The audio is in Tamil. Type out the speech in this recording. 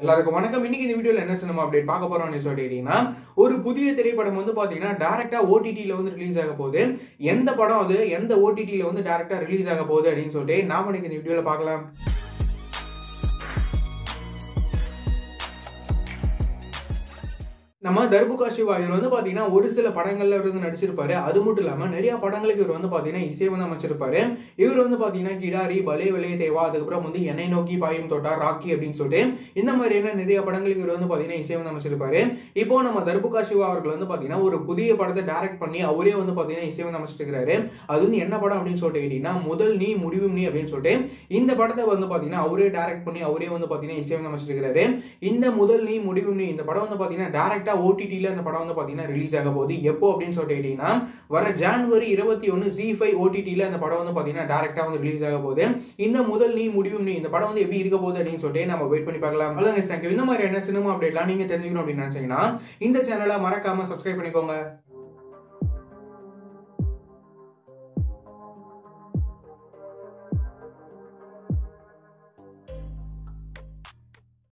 எல்லாருக்கும் வணக்கம் இன்னைக்கு இந்த வீடியோல என்ன சினிமா அப்டேட் பார்க்க போறோம்னு சொல்லிட்டீங்கன்னா ஒரு புதிய திரைப்படம் வந்து பாத்தீங்கன்னா டேரக்டா ஓடிடில வந்து ரிலீஸ் ஆக போகுது எந்த படம் அது எந்த ஓடிடில வந்து டேரக்டா ரிலீஸ் ஆக போகுது அப்படின்னு சொல்லிட்டு நாம இன்னைக்கு இந்த வீடியோல பார்க்கலாம் நம்ம தர்புகா சிவா இவர் வந்து பாத்தீங்கன்னா ஒரு சில படங்கள்ல இவர் வந்து நடிச்சிருப்பாரு அது மட்டும் இல்லாம நிறைய படங்களுக்கு இவர் வந்து பாத்தீங்கன்னா இசை வந்து அமைச்சிருப்பாரு இவர் வந்து பாத்தீங்கன்னா கிடாரி பலே விளைய தேவா அதுக்கப்புறம் வந்து என்னை நோக்கி பாயும் தோட்டா ராக்கி அப்படின்னு சொல்லிட்டு இந்த மாதிரியான நிறைய படங்களுக்கு இவர் வந்து பாத்தீங்கன்னா இசை வந்து அமைச்சிருப்பாரு இப்போ நம்ம தர்புகா சிவா அவர்கள் வந்து பாத்தீங்கன்னா ஒரு புதிய படத்தை டைரக்ட் பண்ணி அவரே வந்து பாத்தீங்கன்னா இசை வந்து அமைச்சிட்டு இருக்காரு அது வந்து என்ன படம் அப்படின்னு சொல்லிட்டு கேட்டீங்கன்னா முதல் நீ முடிவும் நீ அப்படின்னு சொல்லிட்டு இந்த படத்தை வந்து பாத்தீங்கன்னா அவரே டைரக்ட் பண்ணி அவரே வந்து பாத்தீங்கன்னா இசை வந்து அமைச்சிட்டு இருக்காரு இந்த முதல் நீ முடிவும் நீ இந்த படம் வந்து பாத்தீங்கன்னா டேரக்டா ஓடிடில அந்த படம் வந்து பாத்தீங்கன்னா ரிலீஸ் ஆக போகுது எப்போ அப்படின்னு சொல்லிட்டு கேட்டீங்கன்னா வர ஜான்வரி இருபத்தி ஒன்னு ஜி ஃபைவ் ஓடிடில அந்த படம் வந்து பாத்தீங்கன்னா டேரக்டா வந்து ரிலீஸ் ஆக போகுது இந்த முதல் நீ முடிவும் நீ இந்த படம் வந்து எப்படி இருக்க போகுது அப்படின்னு சொல்லிட்டு நம்ம வெயிட் பண்ணி பார்க்கலாம் அவ்வளோ தேங்க்யூ இந்த மாதிரி என்ன சினிமா அப்டேட்லாம் நீங்க தெரிஞ்சுக்கணும் அப்படின்னு நினைச்சீங்கன்னா இந்த சேனலை மறக்காம சப்ஸ்கிரைப் பண்ணிக்கோங்க